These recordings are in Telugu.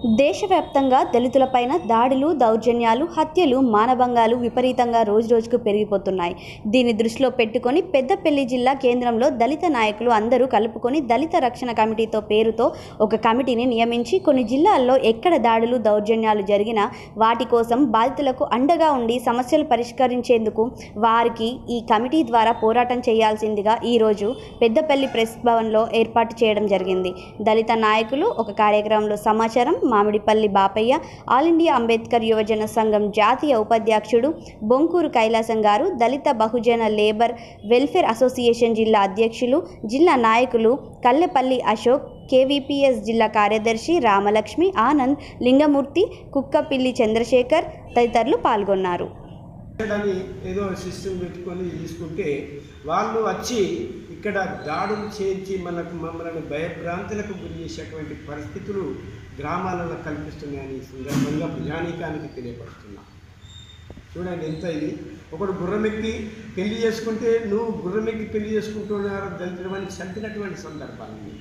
దేశవ్యాప్తంగా దళితులపైన దాడులు దౌర్జన్యాలు హత్యలు మానభంగాలు విపరీతంగా రోజురోజుకు పెరిగిపోతున్నాయి దీన్ని దృష్టిలో పెట్టుకొని పెద్దపల్లి జిల్లా కేంద్రంలో దళిత నాయకులు అందరూ కలుపుకొని దళిత రక్షణ కమిటీతో పేరుతో ఒక కమిటీని నియమించి కొన్ని జిల్లాల్లో ఎక్కడ దాడులు దౌర్జన్యాలు జరిగినా వాటి కోసం బాధితులకు అండగా ఉండి సమస్యలు పరిష్కరించేందుకు వారికి ఈ కమిటీ ద్వారా పోరాటం చేయాల్సిందిగా ఈరోజు పెద్దపల్లి ప్రెస్ భవన్లో ఏర్పాటు చేయడం జరిగింది దళిత నాయకులు ఒక కార్యక్రమంలో సమాచారం మామిడిపల్లి బాపయ్య ఆల్ ఇండియా అంబేద్కర్ యువజన సంఘం జాతీయ ఉపాధ్యక్షుడు బొంకూరు కైలాసం గారు దళిత బహుజన లేబర్ వెల్ఫేర్ అసోసియేషన్ జిల్లా అధ్యక్షులు జిల్లా నాయకులు కల్లెపల్లి అశోక్ కేవీపీఎస్ జిల్లా కార్యదర్శి రామలక్ష్మి ఆనంద్ లింగమూర్తి కుక్కపిల్లి చంద్రశేఖర్ తదితరులు పాల్గొన్నారు అని ఏదో సిస్టమ్ పెట్టుకొని తీసుకుంటే వాళ్ళు వచ్చి ఇక్కడ దాడులు చేయించి మనకు మమ్మల్ని భయభ్రాంతులకు గురి చేసేటువంటి పరిస్థితులు గ్రామాలలో కల్పిస్తున్నాయని ఈ సందర్భంగా ప్రజానీకానికి తెలియపరుస్తున్నా చూడండి ఎంత ఇది ఒకడు గుర్రమెక్కి పెళ్లి చేసుకుంటే నువ్వు గుర్రమెక్కి పెళ్లి చేసుకుంటున్నారు దళితులని చంపినటువంటి సందర్భాలు ఇవి.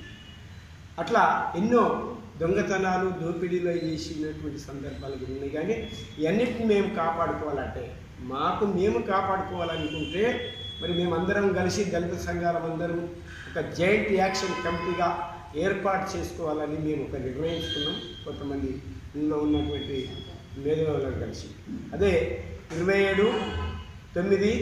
అట్లా ఎన్నో దొంగతనాలు దోపిడీలు చేసినటువంటి సందర్భాలు కూడా ఉన్నాయి కానీ ఇవన్నిటిని మేము కాపాడుకోవాలంటే మాకు మేము కాపాడుకోవాలనుకుంటే మరి మేమందరం కలిసి దళిత సంఘాలం అందరం ఒక జాయింట్ యాక్షన్ కమిటీగా ఏర్పాటు చేసుకోవాలని మేము ఒక నిర్ణయించుకున్నాం కొంతమంది ఇందులో ఉన్నటువంటి మేధావులను కలిసి అదే ఇరవై ఏడు తొమ్మిది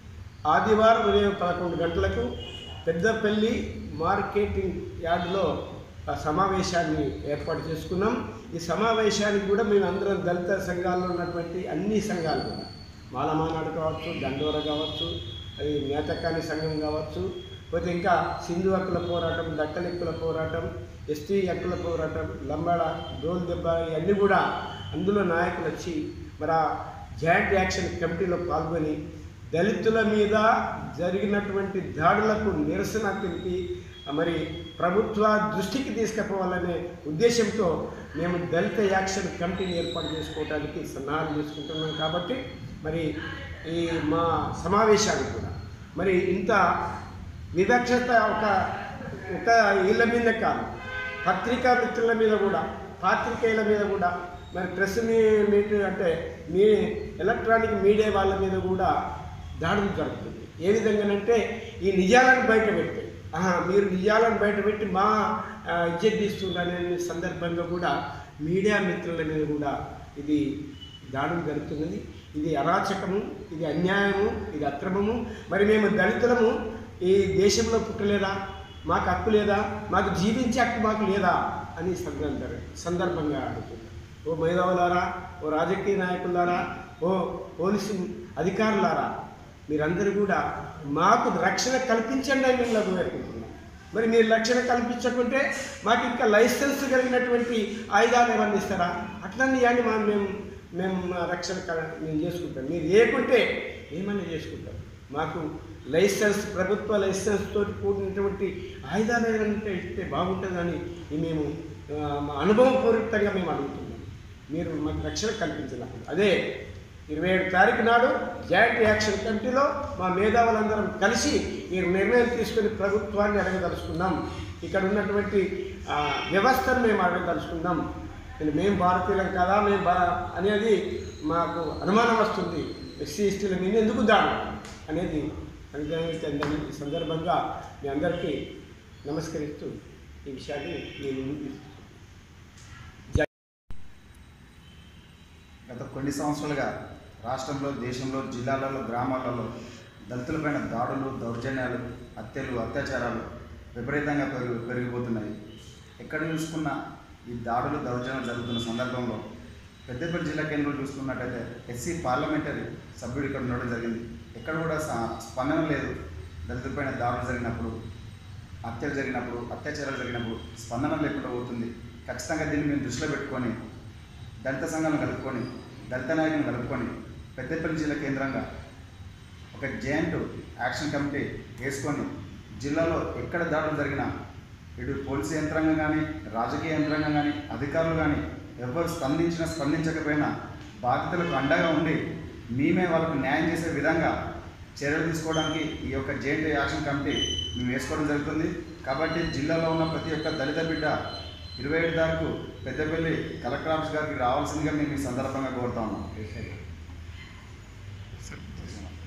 ఆదివారం ఉదయం పదకొండు గంటలకు పెద్దపల్లి మార్కెటింగ్ యార్డులో ఆ సమావేశాన్ని ఏర్పాటు చేసుకున్నాం ఈ సమావేశానికి కూడా మేము అందరం దళిత సంఘాల్లో ఉన్నటువంటి అన్ని సంఘాలు కూడా మాలమానాడు కావచ్చు దండోర కావచ్చు అది నేతకాని సంఘం కావచ్చు పోతే ఇంకా సింధు హక్కుల పోరాటం దక్కలెక్కుల పోరాటం ఎస్టీ హక్కుల పోరాటం లంబాడ డోల్ దెబ్బ ఇవన్నీ కూడా అందులో నాయకులు వచ్చి మరి ఆ జాయింట్ యాక్షన్ కమిటీలో పాల్గొని దళితుల మీద జరిగినటువంటి దాడులకు నిరసన తెలిపి మరి ప్రభుత్వ దృష్టికి తీసుకుపోవాలనే ఉద్దేశంతో మేము దళిత యాక్షన్ కమిటీని ఏర్పాటు చేసుకోవడానికి సన్నాహాలు చేసుకుంటున్నాం కాబట్టి మరి ఈ మా సమావేశానికి కూడా మరి ఇంత వివక్షత ఒక ఒక ఇళ్ళ మీద కాదు పత్రికా మిత్రుల మీద కూడా పాత్రికేయుల మీద కూడా మరి ప్రెస్ మీ- మీట్ అంటే మీ ఎలక్ట్రానిక్ మీడియా వాళ్ళ మీద కూడా దాడులు జరుగుతుంది ఏ విధంగానంటే ఈ నిజాలను బయట పెట్టి ఆహా, మీరు నిజాలను బయట పెట్టి మా ఆ, ఇజ్జత్ తీస్తున్నారనే సందర్భంగా కూడా మీడియా మిత్రుల మీద కూడా ఇది దాడులు జరుగుతున్నది ఇది అరాచకము ఇది అన్యాయము ఇది అక్రమము మరి మేము దళితులము ఈ దేశంలో పుట్టలేదా మాకు హక్కు లేదా మాకు జీవించే హక్కు మాకు లేదా అని సందర్భ సందర్భంగా అడుగుతుంది ఓ మేధావులారా ఓ రాజకీయ నాయకులారా ఓ పోలీసు అధికారులారా మీరందరూ కూడా మాకు రక్షణ కల్పించండి అని మేము కోరుకుంటున్నాం మరి మీరు రక్షణ కల్పించకుంటే మాకు ఇంకా లైసెన్స్ కలిగినటువంటి ఆయుధాలు ఏమన్నా ఇస్తారా అట్లనే ఇవ్వండి మా మేము మేము మా రక్షణ క- మేము చేసుకుంటాం మీరు ఏకుంటే ఏమన్నా చేసుకుంటాం మాకు లైసెన్స్ ప్రభుత్వ లైసెన్స్ తోటి కూడినటువంటి ఆయుధాలు ఏమంటే ఇస్తే బాగుంటుందని ఈ మేము ఆ, మా అనుభవపూర్వకంగా మేము అడుగుతున్నాం మీరు మాకు రక్షణ కల్పించాలి అదే ఇరవై ఏడు తారీఖు నాడు జాయింట్ యాక్షన్ కమిటీలో మా మేధావులందరం కలిసి ఈ నిర్ణయం తీసుకుని ప్రభుత్వాన్ని అడగదలుచుకున్నాం ఇక్కడ ఉన్నటువంటి ఆ, వ్యవస్థను మేము అడగదలుచుకున్నాం ఇది మేము భారతీయులం కదా మేము బా అనేది మాకు అనుమానం వస్తుంది ఎస్సీ ఎస్టీల మీద ఎందుకు దాడు అనేది అనుగ్రహించండి ఈ సందర్భంగా మీ అందరికీ నమస్కరిస్తూ ఈ విషయాన్ని నేను ముందుకు గత కొన్ని సంవత్సరాలుగా రాష్ట్రంలో దేశంలో జిల్లాలలో గ్రామాలలో దళితులపైన దాడులు దౌర్జన్యాలు హత్యలు అత్యాచారాలు విపరీతంగా పెరిగి పెరిగిపోతున్నాయి ఎక్కడ చూసుకున్నా ఈ దాడులు దౌర్జన్యాలు జరుగుతున్న సందర్భంలో పెద్దపల్లి జిల్లా కేంద్రంలో చూసుకున్నట్టయితే ఎస్సీ పార్లమెంటరీ సభ్యుడు ఇక్కడ ఉండడం జరిగింది ఎక్కడ కూడా స- స్పందన లేదు దళితులపైన దాడులు జరిగినప్పుడు హత్యలు జరిగినప్పుడు అత్యాచారాలు జరిగినప్పుడు స్పందన లేకుండా పోతుంది ఖచ్చితంగా దీన్ని మేము దృష్టిలో పెట్టుకొని దళిత సంఘాలను కలుపుకొని దళిత నాయకులను కలుపుకొని పెద్దపల్లి జిల్లా కేంద్రంగా ఒక జాయింట్ యాక్షన్ కమిటీ వేసుకొని జిల్లాలో ఎక్కడ దాడులు జరిగినా ఇటు పోలీసు యంత్రాంగం కానీ రాజకీయ యంత్రాంగం కానీ అధికారులు కానీ ఎవరు స్పందించినా స్పందించకపోయినా బాధితులకు అండగా ఉండి మేమే వాళ్ళకు న్యాయం చేసే విధంగా చర్యలు తీసుకోవడానికి ఈ యొక్క జాయింట్ యాక్షన్ కమిటీ మేము వేసుకోవడం జరుగుతుంది కాబట్టి జిల్లాలో ఉన్న ప్రతి ఒక్క దళిత బిడ్డ ఇరవై ఏడు తారీఖు పెద్దపల్లి కలెక్టర్ ఆఫీస్ గారికి రావాల్సిందిగా మేము ఈ సందర్భంగా కోరుతా ఉన్నాం సరే చేస్తున్నాం.